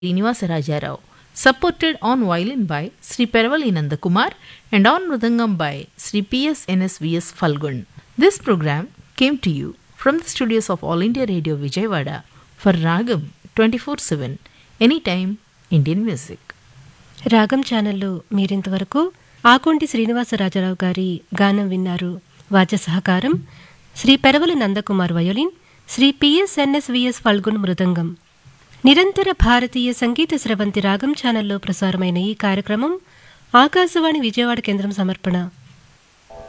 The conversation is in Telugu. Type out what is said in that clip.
Srinivasa Rajarao, supported on violin by Sri Peravali Nandakumar and on mridangam by Sri P.S. NSVS Falgun. This program came to you from the studios of All India Radio Vijayawada for Ragam 24-7, anytime Indian music. రాగం ఛానల్లో మీరింతవరకు ఆకొంటి శ్రీనివాసరాజరావు గారి గానం విన్నారు వాద్య సహకారం శ్రీ పెరవలి నందకుమార్ వయోలిన్ శ్రీ పిఎస్ఎన్ఎస్విఎస్ ఫల్గున్ మృదంగం నిరంతర భారతీయ సంగీత స్రవంతి రాగం ఛానల్లో ప్రసారమైన ఈ కార్యక్రమం ఆకాశవాణి విజయవాడ కేంద్రం సమర్పణ